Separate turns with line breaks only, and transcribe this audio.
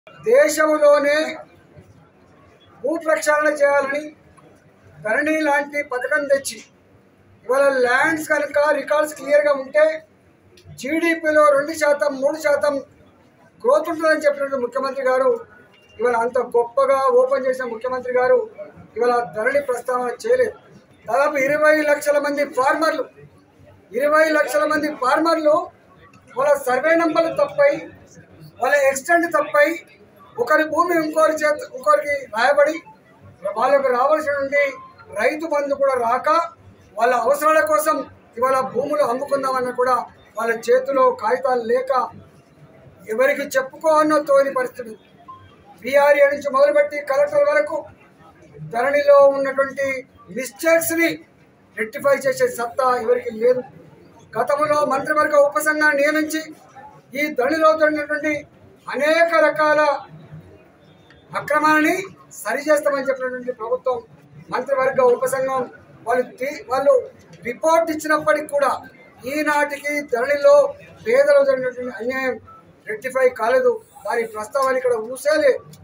దేశంలోనే భూ ప్రక్షాళన చేయాలని ధరణి లాంటి పథకం తెచ్చి ఇవాళ ల్యాండ్స్ కనుక రికార్డ్స్ క్లియర్గా ఉంటే జీడిపిలో రెండు శాతం మూడు శాతం గ్రోత్ ఉంటుందని చెప్పినట్టు ముఖ్యమంత్రి గారు ఇవాళ అంత గొప్పగా ఓపెన్ చేసిన ముఖ్యమంత్రి గారు ఇవాళ ధరణి ప్రస్తావన చేయలేదు దాదాపు ఇరవై లక్షల మంది ఫార్మర్లు ఇరవై లక్షల మంది ఫార్మర్లు వాళ్ళ సర్వే నంబర్లు తప్పై వాళ్ళ ఎక్స్టెంట్ తప్పై ఒకరి భూమి ఇంకోరి చేత ఇంకోరికి రాయబడి వాళ్ళకు రావాల్సినటువంటి రైతు బంధు కూడా రాక వాళ్ళ అవసరాల కోసం ఇవాళ భూములు అమ్ముకుందామన్నా కూడా వాళ్ళ చేతిలో కాగితాలు లేక ఎవరికి చెప్పుకోవన్నో తోని పరిస్థితి బీఆర్ఏ నుంచి మొదలుపెట్టి కలెక్టర్ వరకు ధరణిలో ఉన్నటువంటి మిస్టేక్స్ని రెక్టిఫై చేసే సత్తా ఎవరికి లేదు గతంలో మంత్రివర్గ ఉపసంఘాన్ని నియమించి ఈ ధరణిలో జరిగినటువంటి అనేక రకాల అక్రమాలని సరిచేస్తామని చెప్పినటువంటి ప్రభుత్వం మంత్రివర్గ ఉపసంఘం వాళ్ళు తీ- వాళ్ళు రిపోర్ట్ ఇచ్చినప్పటికి కూడా ఈనాటికి ధరణిలో పేదలు జరిగినటువంటి అన్యాయం రెక్టిఫై కాలేదు దాని ప్రస్తావన ఇక్కడ ఊసేలే